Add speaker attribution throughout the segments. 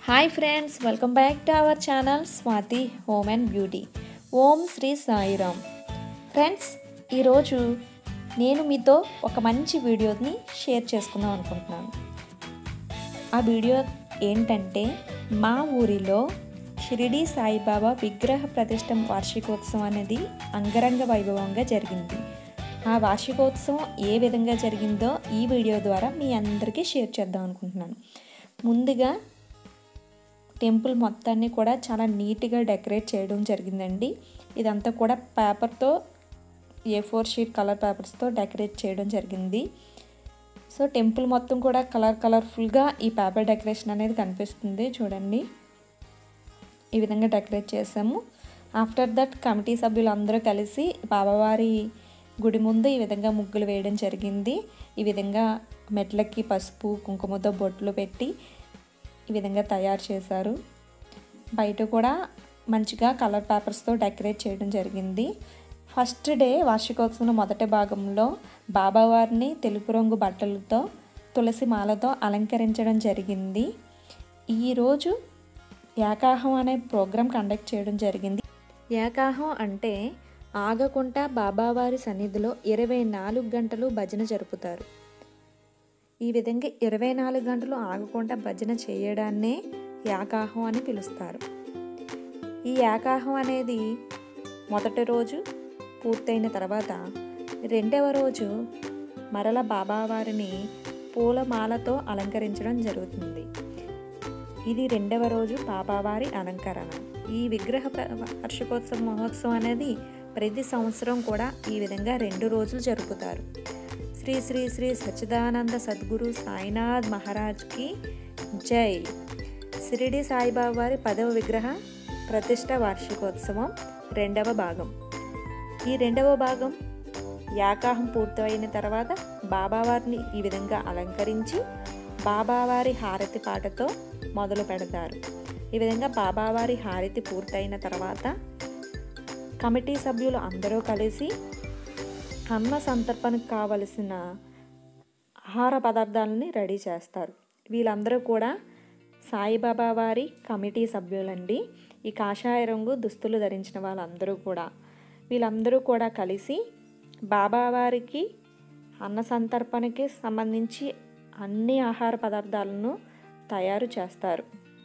Speaker 1: hi friends welcome back to our channel Swathi home and beauty Om Sri Sairam friends ఈరోజు నేను మీతో ఒక మంచి వీడియోని షేర్ చేసుకుందాం అనుకుంటున్నాను ఆ వీడియో ఏంటంటే మా ఊరిలో షిరిడి సాయిబాబా విగ్రహ ప్రతిష్ట వార్షికోత్సవం అనేది అంగరంగ వైభవంగా జరిగింది ఆ వార్షికోత్సవం ఏ విధంగా జరిగిందో ఈ వీడియో ద్వారా మీ అందరికీ షేర్ చేద్దాం అనుకుంటున్నాను ముందుగా టెంపుల్ మొత్తాన్ని కూడా చాలా నీట్గా డెకరేట్ చేయడం జరిగిందండి ఇదంతా కూడా పేపర్తో ఏ ఫోర్ షీట్ కలర్ పేపర్స్తో డెకరేట్ చేయడం జరిగింది సో టెంపుల్ మొత్తం కూడా కలర్ కలర్ఫుల్గా ఈ పేపర్ డెకరేషన్ అనేది కనిపిస్తుంది చూడండి ఈ విధంగా డెకరేట్ చేసాము ఆఫ్టర్ దట్ కమిటీ సభ్యులు అందరూ కలిసి బాబావారి గుడి ముందు ఈ విధంగా ముగ్గులు వేయడం జరిగింది ఈ విధంగా మెట్లకి పసుపు కుంకుమతో బొట్లు పెట్టి ఈ విధంగా తయారు చేశారు బయట కూడా మంచిగా కలర్ పేపర్స్తో డెకరేట్ చేయడం జరిగింది ఫస్ట్ డే వార్షికోత్సవం మొదటి భాగంలో బాబావారిని తెలుపు రంగు బట్టలతో తులసి మాలతో అలంకరించడం జరిగింది ఈరోజు ఏకాహం అనే ప్రోగ్రాం కండక్ట్ చేయడం జరిగింది ఏకాహం అంటే ఆగకుండా బాబావారి సన్నిధిలో ఇరవై నాలుగు గంటలు భజన జరుపుతారు ఈ విధంగా ఇరవై నాలుగు గంటలు ఆగకుండా భజన చేయడాన్నే ఏకాహం అని పిలుస్తారు ఈ ఏకాహం అనేది మొదటి రోజు పూర్తయిన తర్వాత రెండవ రోజు మరల బాబావారిని పూలమాలతో అలంకరించడం జరుగుతుంది ఇది రెండవ రోజు బాబావారి అలంకరణ ఈ విగ్రహ ప్ర- వార్షికోత్సవ మహోత్సవం అనేది ప్రతి సంవత్సరం కూడా ఈ విధంగా రెండు రోజులు జరుపుతారు శ్రీ శ్రీ శ్రీ సచ్చిదానంద సద్గురు సాయినాథ్ మహారాజ్కి జై షిరిడి సాయిబాబా వారి పదవ విగ్రహ ప్రతిష్ట వార్షికోత్సవం రెండవ భాగం ఈ రెండవ భాగం యాకాహం పూర్తయిన తర్వాత బాబావారిని ఈ విధంగా అలంకరించి బాబావారి హారతి పాటతో మొదలు పెడతారు ఈ విధంగా బాబావారి హారతి పూర్తయిన తర్వాత కమిటీ సభ్యులు అందరూ కలిసి అన్న సంతర్పణకు కావలసిన ఆహార పదార్థాలని రెడీ చేస్తారు వీళ్ళందరూ కూడా సాయిబాబా వారి కమిటీ సభ్యులండి ఈ కాషాయ రంగు దుస్తులు ధరించిన వాళ్ళందరూ కూడా వీళ్ళందరూ కూడా కలిసి బాబావారికి అన్న సంతర్పణకి సంబంధించి అన్ని ఆహార పదార్థాలను తయారు చేస్తారు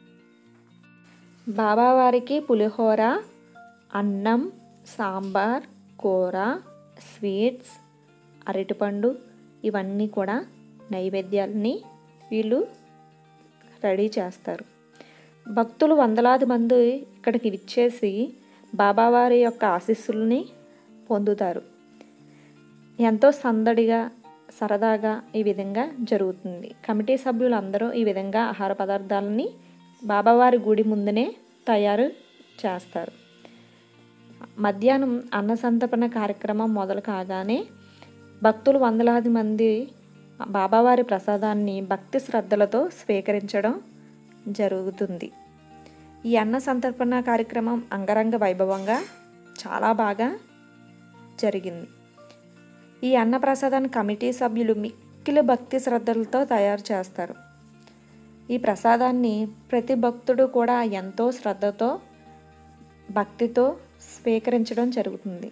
Speaker 1: బాబావారికి పులిహోర అన్నం సాంబార్ కూర స్వీట్స్ అరటిపండు ఇవన్నీ కూడా నైవేద్యాలని వీళ్ళు రెడీ చేస్తారు భక్తులు వందలాది మంది ఇక్కడికి విచ్చేసి బాబావారి యొక్క ఆశీస్సుల్ని పొందుతారు ఎంతో సందడిగా సరదాగా ఈ విధంగా జరుగుతుంది కమిటీ సభ్యులు అందరూ ఈ విధంగా ఆహార పదార్థాలని బాబావారి గుడి ముందునే తయారు చేస్తారు మధ్యాహ్నం అన్న సంతర్పణ కార్యక్రమం మొదలు కాగానే భక్తులు వందలాది మంది బాబావారి ప్రసాదాన్ని భక్తి శ్రద్ధలతో స్వీకరించడం జరుగుతుంది ఈ అన్న సంతర్పణ కార్యక్రమం అంగరంగ వైభవంగా చాలా బాగా జరిగింది ఈ అన్న ప్రసాదాన్ని కమిటీ సభ్యులు మిక్కిలి భక్తి శ్రద్ధలతో తయారు చేస్తారు ఈ ప్రసాదాన్ని ప్రతి భక్తుడు కూడా ఎంతో శ్రద్ధతో భక్తితో స్వీకరించడం జరుగుతుంది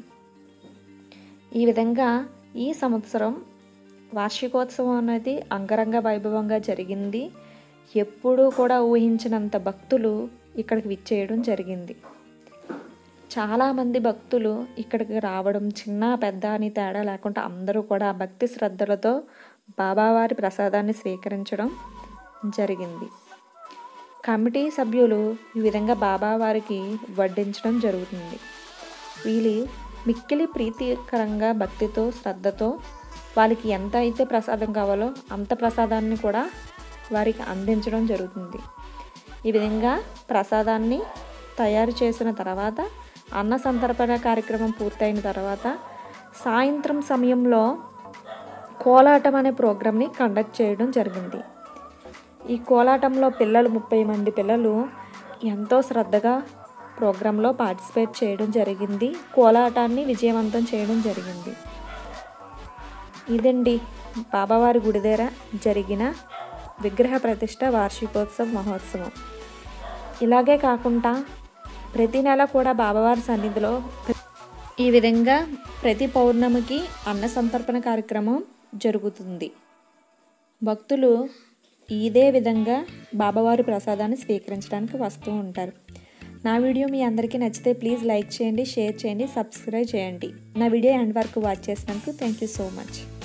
Speaker 1: ఈ విధంగా ఈ సంవత్సరం వార్షికోత్సవం అనేది అంగరంగ వైభవంగా జరిగింది ఎప్పుడూ కూడా ఊహించినంత భక్తులు ఇక్కడికి విచ్చేయడం జరిగింది చాలామంది భక్తులు ఇక్కడికి రావడం చిన్న పెద్ద అని తేడా లేకుండా అందరూ కూడా భక్తి శ్రద్ధలతో బాబావారి ప్రసాదాన్ని స్వీకరించడం జరిగింది కమిటీ సభ్యులు ఈ విధంగా బాబావారికి వడ్డించడం జరుగుతుంది వీళ్ళు మిక్కిలి ప్రీతికరంగా భక్తితో శ్రద్ధతో వాళ్ళకి ఎంత అయితే ప్రసాదం కావాలో అంత ప్రసాదాన్ని కూడా వారికి అందించడం జరుగుతుంది ఈ విధంగా ప్రసాదాన్ని తయారు చేసిన తర్వాత అన్న సంతర్పణ కార్యక్రమం పూర్తయిన తర్వాత సాయంత్రం సమయంలో కోలాటం అనే ప్రోగ్రామ్ని కండక్ట్ చేయడం జరిగింది ఈ కోలాటంలో పిల్లలు ముప్పై మంది పిల్లలు ఎంతో శ్రద్ధగా ప్రోగ్రాంలో పార్టిసిపేట్ చేయడం జరిగింది కోలాటాన్ని విజయవంతం చేయడం జరిగింది ఇదండి బాబావారి గుడి దగ్గర జరిగిన విగ్రహ ప్రతిష్ట వార్షికోత్సవ మహోత్సవం ఇలాగే కాకుండా ప్రతి నెల కూడా బాబావారి సన్నిధిలో ఈ విధంగా ప్రతి పౌర్ణమికి అన్న సంతర్పణ కార్యక్రమం జరుగుతుంది భక్తులు ఇదే విధంగా బాబావారి ప్రసాదాన్ని స్వీకరించడానికి వస్తూ ఉంటారు నా వీడియో మీ అందరికీ నచ్చితే ప్లీజ్ లైక్ చేయండి షేర్ చేయండి సబ్స్క్రైబ్ చేయండి నా వీడియో ఎండ్ వరకు వాచ్ చేసినందుకు థ్యాంక్ యూ సో మచ్